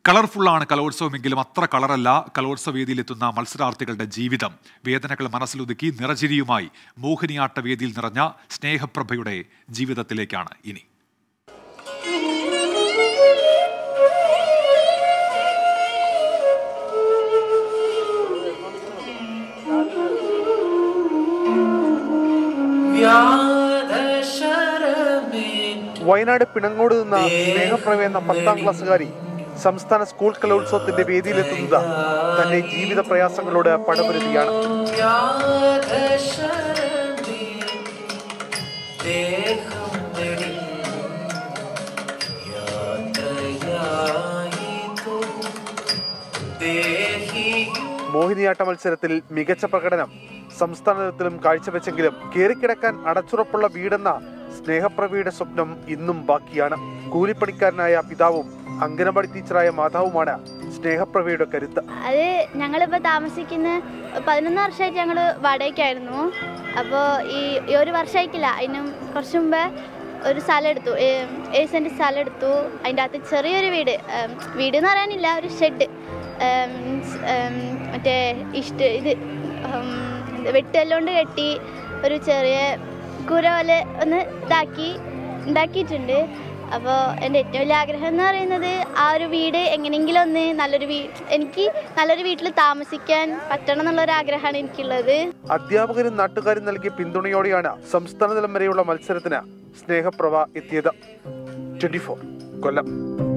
കളർഫുള്ളാണ് കലോത്സവമെങ്കിലും അത്ര കളറല്ല കലോത്സവ വേദിയിലെത്തുന്ന മത്സരാർത്ഥികളുടെ ജീവിതം വേദനകൾ മനസ്സിലൊതുക്കി നിറചിരിയുമായി മോഹിനിയാട്ട വേദിയിൽ നിറഞ്ഞ സ്നേഹപ്രഭയുടെ ജീവിതത്തിലേക്കാണ് ഇനി വയനാട് പിണങ്ങോട് നിന്ന സ്നേഹപ്രവ എന്ന പത്താം ക്ലാസ്സുകാരി സംസ്ഥാന സ്കൂൾ കലോത്സവത്തിന്റെ വേദിയിലെത്തുന്നത് തന്റെ ജീവിത പ്രയാസങ്ങളോട് പടപൊരുതിയാണ് മോഹിനിയാട്ട മത്സരത്തിൽ മികച്ച പ്രകടനം സംസ്ഥാന തലത്തിലും കാഴ്ചവെച്ചെങ്കിലും കേറിക്കിടക്കാൻ അടച്ചുറപ്പുള്ള വീടെന്ന സ്നേഹപ്രവിയുടെ സ്വപ്നം ഇന്നും ബാക്കിയാണ് കൂലിപ്പണിക്കാരനായ പിതാവും അംഗനവാടി ടീച്ചറായ മാതാവുമാണ് സ്നേഹപ്രവയുടെ കരുത്ത് അത് ഞങ്ങളിപ്പോൾ താമസിക്കുന്ന പതിനൊന്ന് വർഷമായിട്ട് ഞങ്ങൾ വാടകയ്ക്കായിരുന്നു അപ്പോൾ ഈ ഈ ഒരു വർഷമായിട്ടില്ല അതിനും കുറച്ച് മുമ്പ് ഒരു സ്ഥലം എടുത്തു ഏ- ഏഴ് സെൻറ്റ് സ്ഥലം എടുത്തു അതിൻ്റെ അകത്ത് ചെറിയൊരു വീട് ഏം, വീട് എന്ന് പറയാനില്ല ഒരു ഷെഡ് മറ്റേ ഇഷ്ട ഇത് ഉം, എന്താ, വെട്ടെല്ലാം കൊണ്ട് കെട്ടി ഒരു ചെറിയ കൂര പോലെ ഒന്ന് ഇതാക്കി ഉണ്ടാക്കിയിട്ടുണ്ട് അപ്പോൾ എൻ്റെ ഏറ്റവും വലിയ ആഗ്രഹം എന്ന് പറയുന്നത് ആ ഒരു വീട് എങ്ങനെയെങ്കിലും ഒന്ന് നല്ലൊരു വീ എനിക്ക് നല്ലൊരു വീട്ടിൽ താമസിക്കാൻ പറ്റണം എന്നുള്ളൊരു ആഗ്രഹമാണ് എനിക്കുള്ളത് അധ്യാപകരും നാട്ടുകാരും നൽകിയ പിന്തുണയോടെയാണ് സംസ്ഥാനതലം വരെയുള്ള മത്സരത്തിന് സ്നേഹപ്രഭ എത്തിയത് ട്വന്റി കൊല്ലം